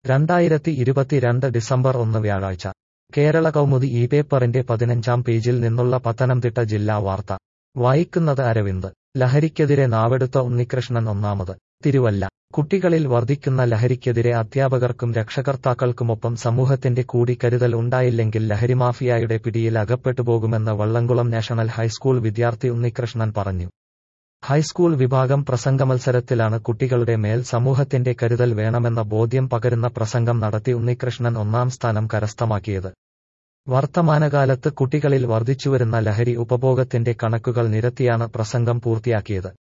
രണ്ടായിരത്തി ഇരുപത്തിരണ്ട് ഡിസംബർ ഒന്ന് വ്യാഴാഴ്ച കേരള കൗമുദി ഈ പേപ്പറിന്റെ പതിനഞ്ചാം പേജിൽ നിന്നുള്ള പത്തനംതിട്ട ജില്ലാ വാർത്ത വായിക്കുന്നത് അരവിന്ദ് ലഹരിക്കെതിരെ നാവെടുത്ത ഉണ്ണികൃഷ്ണൻ ഒന്നാമത് തിരുവല്ല കുട്ടികളിൽ വർദ്ധിക്കുന്ന ലഹരിക്കെതിരെ അധ്യാപകർക്കും രക്ഷകർത്താക്കൾക്കുമൊപ്പം സമൂഹത്തിന്റെ കൂടി കരുതൽ ഉണ്ടായില്ലെങ്കിൽ ലഹരിമാഫിയായുടെ പിടിയിൽ അകപ്പെട്ടുപോകുമെന്ന് വള്ളംകുളം നാഷണൽ ഹൈസ്കൂൾ വിദ്യാർത്ഥി ഉണ്ണികൃഷ്ണൻ പറഞ്ഞു ഹൈസ്കൂൾ വിഭാഗം പ്രസംഗമത്സരത്തിലാണ് കുട്ടികളുടെ മേൽ സമൂഹത്തിന്റെ കരുതൽ വേണമെന്ന ബോധ്യം പകരുന്ന പ്രസംഗം നടത്തി ഉണ്ണികൃഷ്ണൻ ഒന്നാം സ്ഥാനം കരസ്ഥമാക്കിയത് വർത്തമാനകാലത്ത് കുട്ടികളിൽ വർദ്ധിച്ചുവരുന്ന ലഹരി ഉപഭോഗത്തിന്റെ കണക്കുകൾ നിരത്തിയാണ് പ്രസംഗം പൂർത്തിയാക്കിയത്